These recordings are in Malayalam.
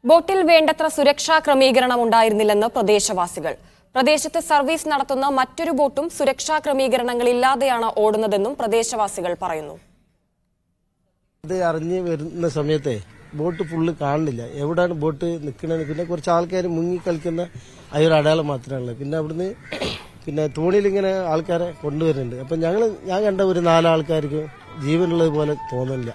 ബോട്ടിൽ വേണ്ടത്ര സുരക്ഷാ ക്രമീകരണം ഉണ്ടായിരുന്നില്ലെന്ന് പ്രദേശവാസികൾ പ്രദേശത്ത് സർവീസ് നടത്തുന്ന മറ്റൊരു ബോട്ടും സുരക്ഷാ ക്രമീകരണങ്ങളില്ലാതെയാണ് ഓടുന്നതെന്നും പ്രദേശവാസികൾ പറയുന്നു ഇത് അറിഞ്ഞ് വരുന്ന സമയത്തെ ബോട്ട് ഫുള്ള് കാണുന്നില്ല എവിടെയാണ് ബോട്ട് നിൽക്കണമെന്ന് പിന്നെ കുറച്ച് ആൾക്കാർ മുങ്ങി കളിക്കുന്ന ആ ഒരു അടയാളം മാത്രമേ ഉള്ളൂ പിന്നെ അവിടുന്ന് പിന്നെ തോണിയിൽ ഇങ്ങനെ ആൾക്കാരെ കൊണ്ടുവരുന്നുണ്ട് അപ്പം ഞങ്ങൾ ഞാൻ കണ്ട ഒരു നാലാൾക്കാർക്ക് ജീവനുള്ളത് പോലെ തോന്നുന്നില്ല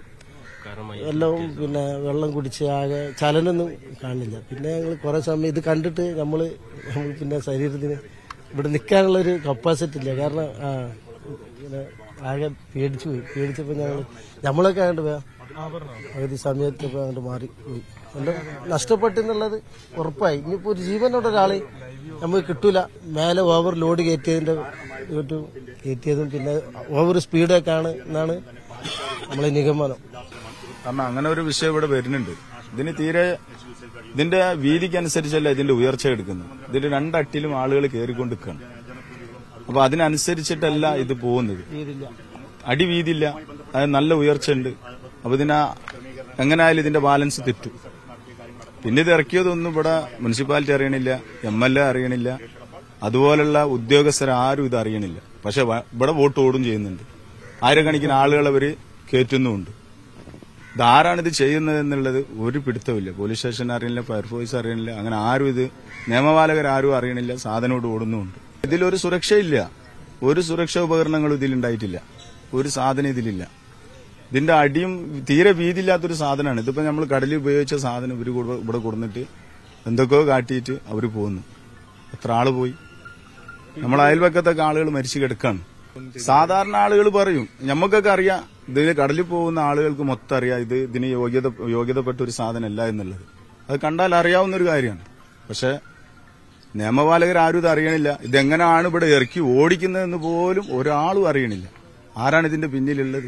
എല്ലാം പിന്നെ വെള്ളം കുടിച്ച് ആകെ ചലനൊന്നും കാണില്ല പിന്നെ ഞങ്ങൾ കുറെ സമയം ഇത് കണ്ടിട്ട് നമ്മൾ നമ്മൾ പിന്നെ ശരീരത്തിന് ഇവിടെ നിൽക്കാനുള്ള ഒരു കപ്പാസിറ്റി ഇല്ല കാരണം ആ ഇങ്ങനെ ആകെ പേടിച്ചു പോയി പേടിച്ചപ്പോൾ ഞങ്ങൾ നമ്മളൊക്കെ അങ്ങോട്ട് പോയാ പകുതി സമയത്തൊക്കെ അങ്ങോട്ട് മാറി പോയി എല്ലാം നഷ്ടപ്പെട്ടെന്നുള്ളത് ഉറപ്പായി ഇനിയിപ്പോൾ ഒരു ജീവനോടെ ഒരാളെ നമുക്ക് കിട്ടൂല മേലെ ഓവർ ലോഡ് കയറ്റിയതിന്റെ ഇങ്ങോട്ട് കയറ്റിയതും പിന്നെ ഓവർ സ്പീഡൊക്കെയാണ് എന്നാണ് നമ്മളെ നിഗമനം കാരണം അങ്ങനെ ഒരു വിഷയം ഇവിടെ വരുന്നുണ്ട് ഇതിന് തീരെ ഇതിന്റെ വീതിക്കനുസരിച്ചല്ല ഇതിന്റെ ഉയർച്ച എടുക്കുന്നത് ഇതിന്റെ രണ്ടട്ടിലും ആളുകൾ കയറിക്കൊണ്ടിരിക്കുകയാണ് അപ്പൊ അതിനനുസരിച്ചിട്ടല്ല ഇത് പോകുന്നത് തീരില്ല അടി വീതിയില്ല അത് നല്ല ഉയർച്ച ഉണ്ട് അപ്പൊ ഇതിനാ എങ്ങനെയായാലും ഇതിന്റെ ബാലൻസ് തെറ്റും പിന്നെ ഇത് ഇറക്കിയതൊന്നും ഇവിടെ മുനിസിപ്പാലിറ്റി അറിയണില്ല എം എൽ എ അറിയണില്ല അതുപോലുള്ള ഉദ്യോഗസ്ഥർ ആരും ഇത് അറിയണില്ല പക്ഷെ വ- ഇവിടെ വോട്ട് ഓടും ചെയ്യുന്നുണ്ട് ആയിരക്കണക്കിന് ആളുകൾ അവര് കയറ്റുന്നുമുണ്ട് ഇതാരാണ് ഇത് ചെയ്യുന്നത് എന്നുള്ളത് ഒരു പിടുത്തമില്ല പോലീസ് സ്റ്റേഷൻ അറിയണില്ല ഫയർഫോഴ്സ് അറിയണില്ല അങ്ങനെ ആരും ഇത് നിയമപാലകർ ആരും അറിയണില്ല സാധനോട് ഓടുന്നുമുണ്ട് ഇതിലൊരു സുരക്ഷയില്ല ഒരു സുരക്ഷാ ഉപകരണങ്ങളും ഇതിലുണ്ടായിട്ടില്ല ഒരു സാധനം ഇതിലില്ല ഇതിന്റെ അടിയും തീരെ വീതിയില്ലാത്തൊരു സാധനമാണ് ഇതിപ്പോ നമ്മൾ കടലിൽ ഉപയോഗിച്ച സാധനം ഇവര് ഇവിടെ ഇവിടെ കൊടുന്നിട്ട് എന്തൊക്കെയോ കാട്ടിയിട്ട് അവര് പോകുന്നു എത്ര ആള് പോയി നമ്മൾ അയൽവക്കത്തൊക്കെ ആളുകൾ മരിച്ചു കിടക്കാണ് സാധാരണ ആളുകൾ പറയും ഞമ്മക്കൊക്കെ അറിയാം ഇതിൽ കടലിൽ പോകുന്ന ആളുകൾക്ക് മൊത്തം അറിയാം ഇത് ഇതിന് യോഗ്യത യോഗ്യതപ്പെട്ട ഒരു സാധനമല്ല എന്നുള്ളത് അത് കണ്ടാൽ അറിയാവുന്ന ഒരു കാര്യമാണ് പക്ഷെ നിയമപാലകർ ആരും ഇത് അറിയണില്ല ഇതെങ്ങനെയാണ് ഇവിടെ ഇറക്കി ഓടിക്കുന്നതെന്ന് പോലും ഒരാളും അറിയണില്ല ആരാണ് ഇതിന്റെ പിന്നിലുള്ളത്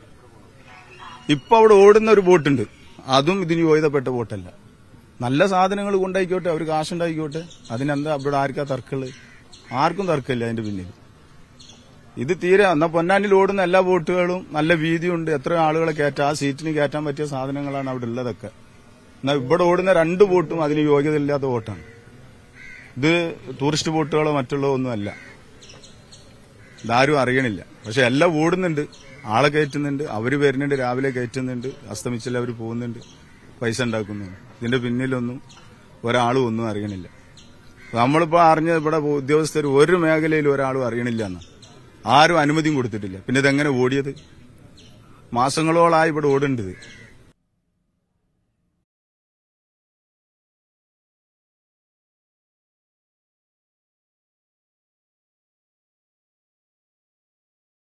ഇപ്പൊ അവിടെ ഓടുന്ന ഒരു ബോട്ടുണ്ട് അതും ഇതിന് യോഗ്യതപ്പെട്ട ബോട്ടല്ല നല്ല സാധനങ്ങൾ കൊണ്ടായിക്കോട്ടെ അവർ കാശുണ്ടായിക്കോട്ടെ അതിനെന്താ ഇവിടെ ആർക്കാ തർക്കമുള്ളത് ആർക്കും തർക്കമില്ല അതിന്റെ പിന്നിൽ ഇത് തീരെ എന്നാ പൊന്നാനിൽ ഓടുന്ന എല്ലാ ബോട്ടുകളും നല്ല വീതിയുണ്ട് എത്ര ആളുകളെ കയറ്റാം ആ സീറ്റിന് കയറ്റാൻ പറ്റിയ സാധനങ്ങളാണ് അവിടെ ഉള്ളതൊക്കെ എന്നാൽ ഇവിടെ ഓടുന്ന രണ്ട് ബോട്ടും അതിന് യോഗ്യത ഇല്ലാത്ത ബോട്ടാണ് ഇത് ടൂറിസ്റ്റ് ബോട്ടുകളോ മറ്റുള്ളതോ ഒന്നുമല്ല ഇതാരും അറിയണില്ല പക്ഷെ എല്ലാം ഓടുന്നുണ്ട് ആളെ കയറ്റുന്നുണ്ട് അവര് വരുന്നുണ്ട് രാവിലെ കയറ്റുന്നുണ്ട് അസ്തമിച്ചില്ല അവര് പോകുന്നുണ്ട് പൈസ ഉണ്ടാക്കുന്നുണ്ട് ഇതിന്റെ പിന്നിലൊന്നും ഒരാളും ഒന്നും അറിയണില്ല നമ്മളിപ്പോ അറിഞ്ഞ ഇവിടെ ഉദ്യോഗസ്ഥർ ഒരു മേഖലയിൽ ഒരാളും അറിയണില്ല എന്നാ ആരും അനുമതിയും കൊടുത്തിട്ടില്ല പിന്നെ ഇതെങ്ങനെ ഓടിയത് മാസങ്ങളോളായി ഇവിടെ ഓടേണ്ടത്